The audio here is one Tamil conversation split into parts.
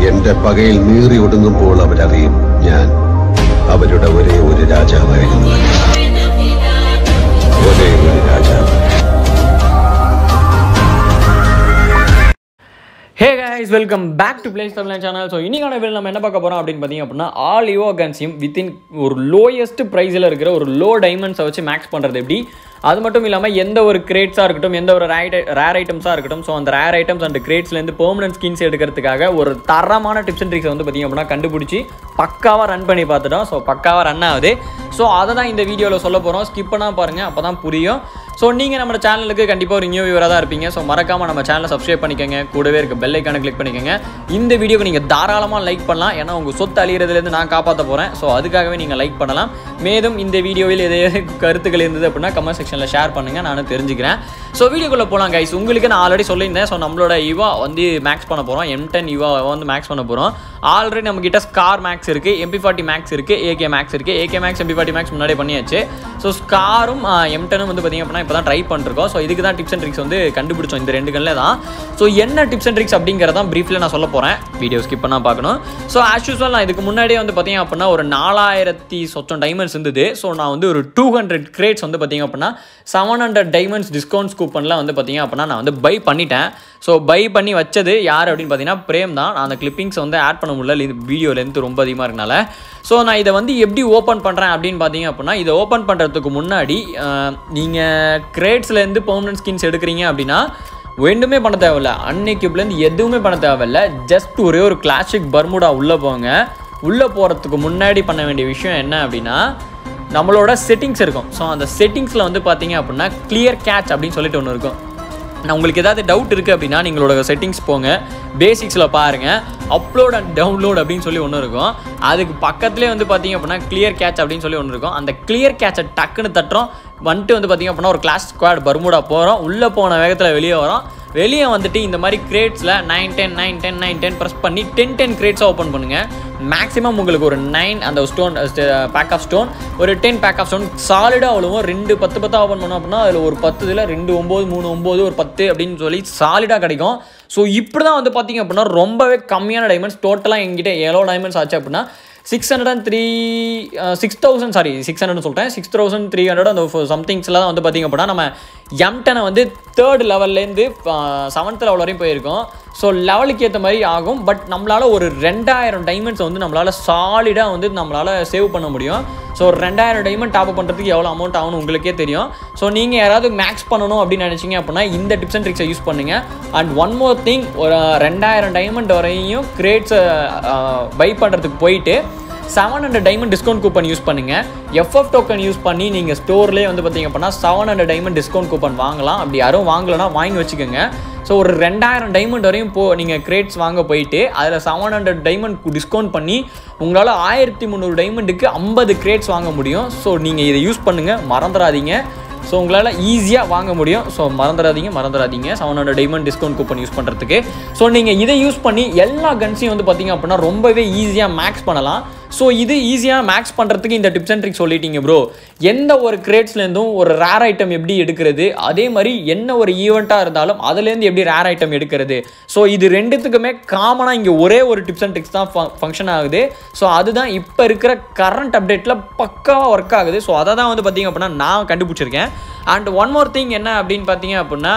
എന്റെ പകയിൽ നീറി ഒടുങ്ങുമ്പോൾ അവരറിയും ഞാൻ അവരുടെ ഒരേ ഒരു രാജാവായിരുന്നു ഒരേ ഒരു രാജാവ് hey guys welcome back to Plays Tamil channel so இன்னைக்கான வீடியோ நம்ம என்ன பார்க்க போகிறோம் அப்படின்னு பார்த்தீங்க அப்படின்னா ஆல் யுவோ கன்சியம் வித்தின் ஒரு லோயஸ்ட் ப்ரைஸில் இருக்கிற ஒரு லோ டைமண்ட்ஸை வச்சு மேக்ஸ் பண்ணுறது எப்படி அது மட்டும் இல்லாமல் எந்த ஒரு கிரேட்ஸாக இருக்கட்டும் எந்த ஒரு ரேர் ஐட்டம்ஸாக இருக்கட்டும் ஸோ அந்த ரேர் ஐட்டம்ஸ் அண்ட் கிரேட்ஸ்லேருந்து பெர்மனன்ட் ஸ்கின்ஸ் எடுக்கிறதுக்காக ஒரு தரமான டிப்ஸ் அண்ட் ட்ரிக்ஸ் வந்து பார்த்தீங்க அப்படின்னா கண்டுபிடிச்சி பக்காவாக ரன் பண்ணி பார்த்துட்டோம் ஸோ பக்காவாக ரன் ஆகுது ஸோ அதை தான் இந்த வீடியோவில் சொல்ல போகிறோம் ஸ்கிப் பண்ணால் பாருங்கள் அப்போ தான் புரியும் ஸோ நீங்கள் நம்ம சேனலுக்கு கண்டிப்பாக ஒரு நியூ வியூவராக தான் இருப்பீங்க ஸோ மறக்காமல் நம்ம சேனலை சப்ஸ்கிரைப் பண்ணிக்கோங்க கூடவே இருக்க பெல் ஐக்கானை கிளிக் பண்ணிக்கோங்க இந்த வீடியோக்கு நீங்கள் தாராளமாக லைக் பண்ணலாம் ஏன்னா உங்கள் சொத்து அழிகிறதுலேருந்து நான் காப்பாற்ற போகிறேன் ஸோ அதுக்காகவே நீங்கள் லைக் பண்ணலாம் மேலும் இந்த வீடியோவில் எதாவது கருத்துக்கள் இருந்தது அப்படின்னா கமெண்ட் செக்ஷனில் ஷேர் பண்ணுங்கள் நானும் தெரிஞ்சுக்கிறேன் ஸோ வீடியோக்குள்ளே போகலாம் கைஸ் உங்களுக்கு நான் ஆல்ரெடி சொல்லியிருந்தேன் ஸோ நம்மளோட இவா வந்து மேக்ஸ் பண்ண போகிறோம் எம் டென் இவா வந்து மேக்ஸ் பண்ண போகிறோம் ஆல்ரெடி நம்மக்கிட்ட ஸ்கார் மேக்ஸ் இருக்குது எம்பி ஃபார்ட்டி மேக்ஸ் இருக்குது ஏகே மேக்ஸ் இருக்குது AK max MP forty max முன்னாடியே பண்ணியாச்சு ஸோ ஸ்காரும் எம் டெனும் வந்து பார்த்திங்க அப்படின்னா இப்போ தான் ட்ரை பண்ணிருக்கோம் ஸோ இதுக்கு தான் டிப்ஸ் அண்ட் ட்ரிக்ஸ் வந்து கண்டுபிடிச்சோம் இந்த ரெண்டு கண்ணில் தான் ஸோ என்ன டிப்ஸ் அண்ட் ட்ரிக்ஸ் அப்படிங்கிறதான் ப்ரீஃபில் நான் சொல்ல போகிறேன் வீடியோ ஸ்கிப் பண்ணால் பார்க்கணும் ஸோ ஆஸ் யூஸ்வல் நான் இதுக்கு முன்னாடியே வந்து பார்த்தீங்க அப்படின்னா ஒரு நாலாயிரத்தி சொச்சம் டைமண்ட்ஸ் இருந்தது ஸோ நான் வந்து ஒரு டூ ஹண்ட்ரட் கிரேட்ஸ் வந்து பார்த்தீங்க அப்படின்னா செவன் ஹண்ட்ரட் டைமண்ட்ஸ் டிஸ்கவுண்ட்ஸ் கூப்பன்லாம் வந்து பார்த்தீங்க அப்படின்னா நான் வந்து பை பண்ணிட்டேன் ஸோ பை பண்ணி வச்சது யார் அப்படின்னு பார்த்தீங்கன்னா பிரேம் தான் நான் அந்த கிளிப்பிங்ஸ் வந்து ஆட் பண்ண முடியல இது வீடியோ லென்த் ரொம்ப அதிகமாக இருக்கனால ஸோ நான் இதை வந்து எப்படி ஓப்பன் பண்ணுறேன் அப்படின்னு பார்த்தீங்க அப்படின்னா இதை ஓப்பன் பண்ணுறதுக்கு முன்னாடி நீங்கள் கிரேட்ஸ்லேருந்து பெர்மனன்ட் ஸ்கின்ஸ் எடுக்கிறீங்க அப்படின்னா ஒன்றுமே பண்ண தேவையில்ல அன்னைக்குலேருந்து எதுவுமே பண்ண தேவையில்ல ஜஸ்ட் ஒரே ஒரு கிளாசிக் பர்முடா உள்ளே போங்க உள்ளே போகிறதுக்கு முன்னாடி பண்ண வேண்டிய விஷயம் என்ன அப்படின்னா நம்மளோட செட்டிங்ஸ் இருக்கும் ஸோ அந்த செட்டிங்ஸில் வந்து பார்த்தீங்க அப்படின்னா கிளியர் கேட்ச் அப்படின்னு சொல்லிட்டு ஒன்று இருக்கும் நான் உங்களுக்கு ஏதாவது டவுட் இருக்குது அப்படின்னா நீங்களோட செட்டிங்ஸ் போங்க பேசிக்ஸில் பாருங்கள் அப்லோட் அண்ட் டவுன்லோட் அப்படின்னு சொல்லி ஒன்று இருக்கும் அதுக்கு பக்கத்துலேயே வந்து பார்த்தீங்க அப்படின்னா கிளியர் கேட்ச் அப்படின்னு சொல்லி ஒன்று இருக்கும் அந்த கிளியர் கேட்சை டக்குன்னு தட்டுறோம் வந்துட்டு வந்து பார்த்தீங்க அப்படின்னா ஒரு கிளாஸ் ஸ்குவாட் பர்முடா போகிறோம் உள்ளே போன வேகத்தில் வெளியே வரோம் வெளியே வந்துட்டு இந்த மாதிரி கிரேட்ஸில் nine ten nine ten nine ten press பண்ணி டென் டென் கிரேட்ஸாக ஓப்பன் பண்ணுங்கள் மேக்ஸிமம் உங்களுக்கு ஒரு நைன் அந்த ஸ்டோன் பேக் ஆஃப் ஸ்டோன் ஒரு டென் பேக் ஆஃப் ஸ்டோன் சாலிடாக அவ்வளவும் ரெண்டு பத்து பத்தாக ஓப்பன் பண்ணோம் அப்படின்னா அதில் ஒரு பத்து இதில் ரெண்டு ஒம்பது மூணு ஒம்பது ஒரு பத்து அப்படின்னு சொல்லி சாலிடாக கிடைக்கும் ஸோ இப்படி தான் வந்து பார்த்தீங்க அப்படின்னா ரொம்பவே கம்மியான டைமண்ட்ஸ் டோட்டலாக எங்கிட்ட ஏழோ டைமண்ட்ஸ் ஆச்சு அப்படின்னா six hundred and three six thousand sorry six hundred சொல்லிட்டேன் சிக்ஸ் தௌசண்ட் த்ரீ ஹண்ட்ரட் அந்த சம்திங்ஸில் தான் வந்து பார்த்திங்க அப்படின்னா நம்ம எம்டனை வந்து தேர்ட் லெவல்லேருந்து செவன்த் லெவல் வரையும் போயிருக்கோம் ஸோ லெவலுக்கு ஏற்ற மாதிரி ஆகும் பட் நம்மளால் ஒரு ரெண்டாயிரம் டைமண்ட்ஸ் வந்து நம்மளால் சாலிடாக வந்து நம்மளால் சேவ் பண்ண முடியும் ஸோ ரெண்டாயிரம் டைமண்ட் டாப் பண்ணுறதுக்கு எவ்வளோ அமௌண்ட் ஆகணும் உங்களுக்கே தெரியும் ஸோ நீங்கள் யாராவது மேக்ஸ் பண்ணணும் அப்படின்னு நினச்சிங்க அப்படின்னா இந்த டிப்ஸ் அண்ட் ட்ரிக்ஸை யூஸ் பண்ணுங்கள் அண்ட் ஒன் மோர் திங் ஒரு ரெண்டாயிரம் டைமண்ட் வரையும் கிரேட்ஸை பை பண்ணுறதுக்கு போயிட்டு seven hundred diamond discount coupon use பண்ணுங்கள் எஃப்எஃப் டோக்கன் யூஸ் பண்ணி நீங்கள் ஸ்டோர்லேயே வந்து பார்த்தீங்க அப்படின்னா seven hundred diamond discount coupon வாங்கலாம் அப்படி யாரும் வாங்கலைன்னா வாங்கி வச்சுக்கோங்க ஸோ ஒரு ரெண்டாயிரம் டைமண்ட் வரையும் போ நீங்கள் கிரேட்ஸ் வாங்க போயிட்டு அதில் செவன் ஹண்ட்ரட் டைமண்ட் டிஸ்கவுண்ட் பண்ணி உங்களால் ஆயிரத்தி முந்நூறு டைமண்டுக்கு ஐம்பது கிரேட்ஸ் வாங்க முடியும் ஸோ நீங்கள் இதை யூஸ் பண்ணுங்கள் மறந்துடாதீங்க ஸோ உங்களால் ஈஸியாக வாங்க முடியும் ஸோ மறந்துடாதீங்க மறந்துடாதீங்க seven hundred diamond discount coupon use பண்ணுறதுக்கு ஸோ நீங்கள் இதை யூஸ் பண்ணி எல்லா கன்ஸையும் வந்து பார்த்தீங்க அப்படின்னா ரொம்பவே ஈஸியாக மேக்ஸ் பண்ணலாம் ஸோ இது ஈஸியாக மேக்ஸ் பண்ணுறதுக்கு இந்த டிப்ஸ் அண்ட் ட்ரிக்ஸ் சொல்லிட்டீங்க ப்ரோ எந்த ஒரு கிரேட்ஸ்லேருந்தும் ஒரு ரேர் ஐட்டம் எப்படி எடுக்கிறது அதே மாதிரி என்ன ஒரு ஈவெண்ட்டாக இருந்தாலும் அதுலேருந்து எப்படி ரேர் ஐட்டம் எடுக்கிறது ஸோ இது ரெண்டுத்துக்குமே காமனாக இங்கே ஒரே ஒரு டிப்ஸ் அண்ட் ட்ரிக்ஸ் தான் ஃபங்க்ஷன் ஆகுது ஸோ அதுதான் இப்போ இருக்கிற கரண்ட் அப்டேட்டில் பக்காவாக ஒர்க் ஆகுது ஸோ அதை தான் வந்து பார்த்தீங்க அப்படின்னா நான் கண்டுபிடிச்சிருக்கேன் அண்ட் ஒன் மோர் திங் என்ன அப்படின்னு பார்த்தீங்க அப்படின்னா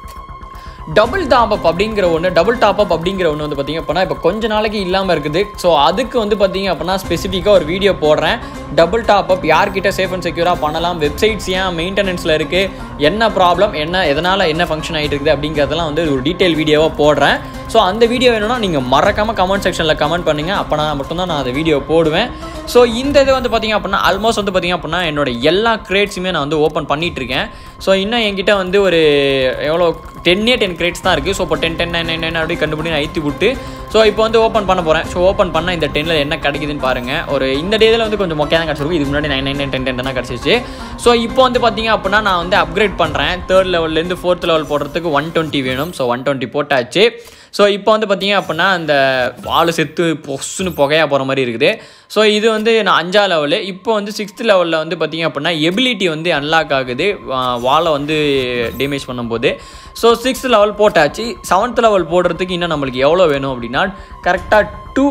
டபுள் டாப் அப் அப்படிங்கிற ஒன்று டபுள் டாப் அப் அப்படிங்கிற ஒன்று வந்து பார்த்தீங்க அப்படின்னா இப்போ கொஞ்ச நாளைக்கு இல்லாமல் இருக்குது ஸோ அதுக்கு வந்து பார்த்தீங்க அப்படின்னா ஸ்பெசிஃபிக்காக ஒரு வீடியோ போடுறேன் டபுள் டாப் அப் யார்கிட்ட சேஃப் அண்ட் செக்யூராக பண்ணலாம் வெப்சைட்ஸ் ஏன் மெயின்டெனன்ஸில் இருக்குது என்ன ப்ராப்ளம் என்ன எதனால் என்ன ஃபங்க்ஷன் ஆகிட்டு இருக்குது அப்படிங்கிறதெல்லாம் வந்து ஒரு டீட்டெயில் வீடியோவாக போடுறேன் ஸோ அந்த வீடியோ வேணும்னா நீங்கள் மறக்காமல் கமெண்ட் செக்ஷனில் கமெண்ட் பண்ணுங்கள் அப்போ நான் மட்டும்தான் நான் அந்த வீடியோ போடுவேன் ஸோ இந்த இது வந்து பார்த்தீங்க அப்படின்னா ஆல்மோஸ்ட் வந்து பார்த்தீங்க அப்படின்னா என்னோட எல்லா கிரேட்ஸுமே நான் வந்து ஓப்பன் பண்ணிட்டு இருக்கேன் ஸோ இன்னும் என்கிட்ட வந்து ஒரு எவ்வளோ டென்னே டென் கிரேட்ஸ் தான் இருக்குது ஸோ இப்போ ten ten nine nine nine அப்படி கண்டுபிடி நான் ஐத்தி விட்டு ஸோ இப்போ வந்து ஓப்பன் பண்ண போகிறேன் ஸோ ஓப்பன் பண்ணால் இந்த டென்னில் என்ன கிடைக்குதுன்னு பாருங்கள் ஒரு இந்த டேயில் வந்து கொஞ்சம் மொக்கையாக தான் கிடச்சிருக்கும் இதுக்கு முன்னாடி nine nine nine ten ten தான் கிடச்சிச்சு ஸோ இப்போ வந்து பார்த்தீங்க அப்படின்னா நான் வந்து அப்கிரேட் பண்ணுறேன் தேர்ட் லெவல்லேருந்து ஃபோர்த் லெவல் போடுறதுக்கு ஒன் டுவெண்ட்டி வேணும் ஸோ ஒன் டுவெண்ட்டி போட்டாச்சு ஸோ இப்போ வந்து பார்த்தீங்க அப்படின்னா அந்த வால் செத்து பொசுன்னு புகையா போகிற மாதிரி இருக்குது ஸோ இது வந்து நான் அஞ்சா லெவலு இப்போ வந்து சிக்ஸ்த் லெவலில் வந்து பார்த்தீங்க அப்படின்னா எபிலிட்டி வந்து அன்லாக் ஆகுது வா- வாலை வந்து டேமேஜ் பண்ணும்போது ஸோ சிக்ஸ்த் லெவல் போட்டாச்சு செவன்த் லெவல் போடுறதுக்கு இன்னும் நம்மளுக்கு எவ்வளோ வேணும் அப்படின்னா கரெக்டாக டூ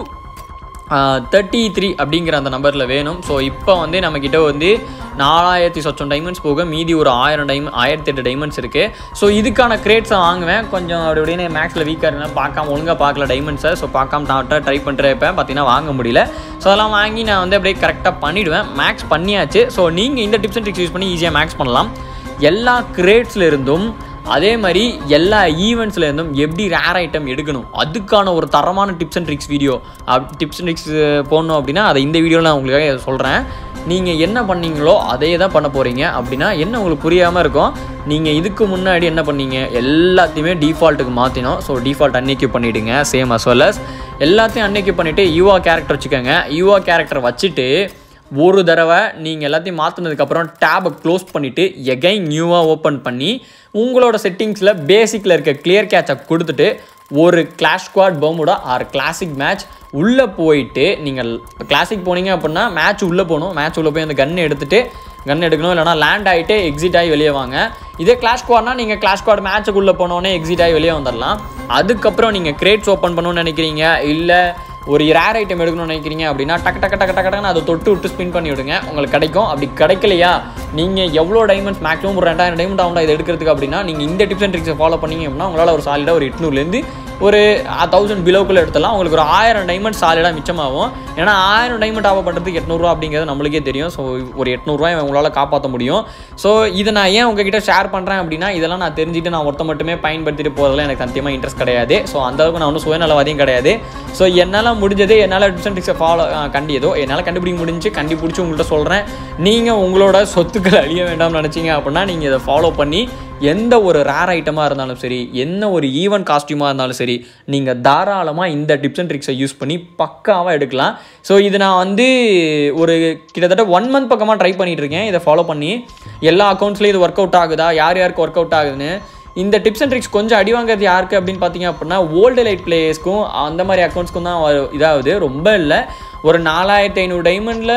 தேர்ட்டி த்ரீ அப்படிங்கிற அந்த நம்பரில் வேணும் ஸோ இப்போ வந்து நம்மக்கிட்ட வந்து நாலாயிரத்தி சொச்சம் டைமண்ட்ஸ் போக மீதி ஒரு ஆயிரம் டைமண்ட் ஆயிரத்தி எட்டு டைமண்ட்ஸ் இருக்குது ஸோ இதுக்கான கிரேட்ஸை வாங்குவேன் கொஞ்சம் அப்படி இப்படின்னு மேக்ஸில் வீக்காக இருந்தால் பார்க்காம ஒழுங்காக பார்க்கல டைமண்ட்ஸை ஸோ பார்க்காம நான் ட்ரை பண்ணுறேன் இப்போ பார்த்தீங்கன்னா வாங்க முடியல ஸோ அதெல்லாம் வாங்கி நான் வந்து அப்படியே கரெக்டாக பண்ணிவிடுவேன் மேக்ஸ் பண்ணியாச்சு ஸோ நீங்கள் இந்த டிப்ஸ் அண்ட் ட்ரிக்ஸ் யூஸ் பண்ணி ஈஸியாக மேக்ஸ் பண்ணலாம் எல்லா கிரேட்ஸ்ல இருந்தும் அதே மாதிரி எல்லா ஈவெண்ட்ஸ்ல இருந்தும் எப்படி ரேர் ஐட்டம் எடுக்கணும் அதுக்கான ஒரு தரமான tips and tricks video tips and tricks போடணும் அப்படின்னா அதை இந்த வீடியோவில் நான் உங்களுக்காக சொல்கிறேன் நீங்கள் என்ன பண்ணீங்களோ அதே தான் பண்ண போகிறீங்க அப்படின்னா என்ன உங்களுக்கு புரியாமல் இருக்கும் நீங்கள் இதுக்கு முன்னாடி என்ன பண்ணீங்க எல்லாத்தையுமே டிஃபால்ட்டுக்கு மாற்றினோம் ஸோ டிஃபால்ட் அன்னைக்கு பண்ணிவிடுங்க சேம் as well as எல்லாத்தையும் அன்னைக்கு பண்ணிவிட்டு யூஆ கேரக்டர் வச்சுக்கோங்க யூஆ கேரக்டர் வச்சுட்டு ஒரு தடவை நீங்கள் எல்லாத்தையும் மாற்றினதுக்கப்புறம் டேபை க்ளோஸ் பண்ணிவிட்டு எகைன் நியூவாக ஓப்பன் பண்ணி உங்களோட செட்டிங்ஸில் பேசிக்கில் இருக்க கிளியர் கேட்சை கொடுத்துட்டு ஒரு clash squad Bermuda or classic match உள்ளே போயிட்டு நீங்கள் கிளாசிக் போனீங்க அப்படின்னா மேட்ச் உள்ளே போகணும் மேட்ச் உள்ளே போய் அந்த கன் எடுத்துகிட்டு கன் எடுக்கணும் இல்லைனா லேண்ட் ஆகிட்டு எக்ஸிட் ஆகி வெளியே வாங்க இதே கிளாஷ் ஸ்குவாட்னா நீங்கள் கிளாஷ் ஸ்குவாட் மேட்சுக்குள்ளே போனோடனே எக்ஸிட் ஆகி வெளியே வந்துடலாம் அதுக்கப்புறம் நீங்கள் கிரேட்ஸ் ஓப்பன் பண்ணணும்னு நினைக்கிறீங்க இல்லை ஒரு ரேர் ஐட்டம் எடுக்கணும்னு நினைக்கிறீங்க அப்படின்னா டக்கு டக்கு டக்கு டக்கு டக்குன்னு அதை தொட்டு விட்டு ஸ்பின் பண்ணி விடுங்க உங்களுக்கு கிடைக்கும் அப்படி கிடைக்கலையா நீங்கள் எவ்வளோ டைமண்ட்ஸ் மேக்ஸிமம் ஒரு ரெண்டாயிரம் டைமண்ட் ஆகும் இதை எடுக்கிறதுக்கு அப்படின்னா நீங்கள் இந்த டிப்ஸ் அண்ட் ட்ரிக்ஸை ஃபாலோ பண்ணீங்க அப்படின்னா உங்களால் ஒரு சாலிடாக ஒரு எட்நூறுலேருந்து ஒரு தௌசண்ட் பிலோக்குள்ளே எடுத்துலாம் உங்களுக்கு ஒரு ஆயிரம் டைமண்ட் சாலிடாக மிச்சமாகும் ஏன்னா ஆயிரம் டைமண்ட் ஆக பண்ணுறதுக்கு எட்நூறுவா அப்படிங்கிறது நம்மளுக்கே தெரியும் ஸோ ஒரு எட்நூறுவாய் உங்களால் காப்பாற்ற முடியும் ஸோ இதை நான் ஏன் உங்ககிட்ட ஷேர் பண்ணுறேன் அப்படின்னா இதெல்லாம் நான் தெரிஞ்சுட்டு நான் ஒருத்த மட்டுமே பயன்படுத்திட்டு போகிறதுல எனக்கு சத்தியமாக இன்ட்ரெஸ்ட் கிடையாது ஸோ அந்த அளவுக்கு நான் ஒன்றும் சுயநலவாதியும் கிடையாது ஸோ என்னால் முடிஞ்சது என்னால் டிப்ஸ் அண்ட் ட்ரிக்ஸை ஃபாலோ கண்டியதோ என்னால் கண்டுபிடிக்க முடிஞ்சு கண்டுபிடிச்சி உங்கள்கிட்ட சொல்கிறேன் நீங்கள் உங்களோட சொத்துக்கள் அழிய வேண்டாம்னு நினச்சிங்க அப்படின்னா நீங்கள் இதை ஃபாலோ பண்ணி எந்த ஒரு ரேர் ஐட்டமாக இருந்தாலும் சரி என்ன ஒரு ஈவென்ட் காஸ்டியூமாக இருந்தாலும் சரி நீங்கள் தாராளமாக இந்த டிப்ஸ் அண்ட் ட்ரிக்ஸை யூஸ் பண்ணி பக்காவாக எடுக்கலாம் ஸோ இது நான் வந்து ஒரு கிட்டத்தட்ட ஒன் மந்த் பக்கமாக ட்ரை பண்ணிட்டு இருக்கேன் இதை ஃபாலோ பண்ணி எல்லா அக்கௌண்ட்ஸ்லேயும் இது ஒர்க் அவுட் ஆகுதா யார் யாருக்கு ஒர்க் அவுட் ஆகுதுன்னு இந்த டிப்ஸ் அண்ட் ட்ரிக்ஸ் கொஞ்சம் அடி வாங்குறது யாருக்கு அப்படின்னு பார்த்தீங்க அப்படின்னா ஓல்டு லைட் பிளேயர்ஸ்க்கும் அந்த மாதிரி அக்கௌண்ட்ஸ்க்கும் தான் வ- இதாகுது ரொம்ப இல்லை ஒரு நாலாயிரத்தி ஐநூறு டைமண்டில்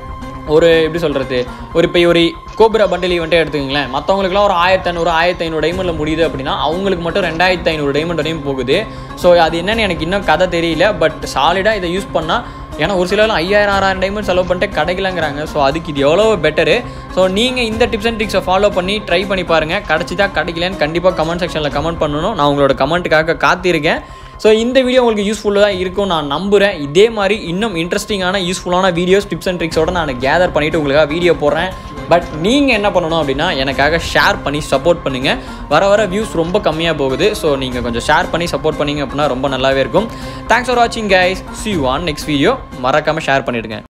ஒரு எப்படி சொல்கிறது ஒரு இப்போ ஒரு கோபுரா பண்டில் ஈவெண்ட்டே எடுத்துக்கங்களேன் மற்றவங்களுக்குலாம் ஒரு ஆயிரத்தி ஐநூறு ஆயிரத்தி ஐநூறு டைமண்டில் முடியுது அப்படின்னா அவங்களுக்கு மட்டும் ரெண்டாயிரத்தி ஐநூறு டைமண்ட் வரையும் போகுது ஸோ அது என்னன்னு எனக்கு இன்னும் கதை தெரியல பட் சாலிடாக இதை யூஸ் பண்ணால் ஏன்னா ஒரு சிலர்லாம் ஐயாயிரம் ஆறாயிரம் டைமண்ட் செலவு பண்ணிட்டு கிடைக்கலங்கிறாங்க ஸோ அதுக்கு இது எவ்வளோ பெட்டரு ஸோ நீங்கள் இந்த டிப்ஸ் அண்ட் ட்ரிக்ஸை ஃபாலோ பண்ணி ட்ரை பண்ணி பாருங்கள் கிடச்சிதா கிடைக்கலன்னு கண்டிப்பாக கமெண்ட் செக்ஷனில் கமெண்ட் பண்ணணும் நான் உங்களோட கமெண்ட்டுக்காக காத்திருக்கேன் ஸோ இந்த வீடியோ உங்களுக்கு யூஸ்ஃபுல்லாக இருக்கும் நான் நம்புகிறேன் இதே மாதிரி இன்னும் இன்ட்ரெஸ்டிங்கான யூஸ்ஃபுல்லான வீடியோஸ் டிப்ஸ் அண்ட் ட்ரிக்ஸோட நான் கேதர் பண்ணிவிட்டு உங்களுக்காக வீடியோ போடுறேன் பட் நீங்கள் என்ன பண்ணணும் அப்படின்னா எனக்காக ஷேர் பண்ணி சப்போர்ட் பண்ணுங்கள் வர வர வியூஸ் ரொம்ப கம்மியாக போகுது ஸோ நீங்கள் கொஞ்சம் ஷேர் பண்ணி சப்போர்ட் பண்ணீங்க அப்படின்னா ரொம்ப நல்லாவே இருக்கும் தேங்க்ஸ் ஃபார் வாட்சிங் guys see on next video மறக்காமல் ஷேர் பண்ணிவிடுங்க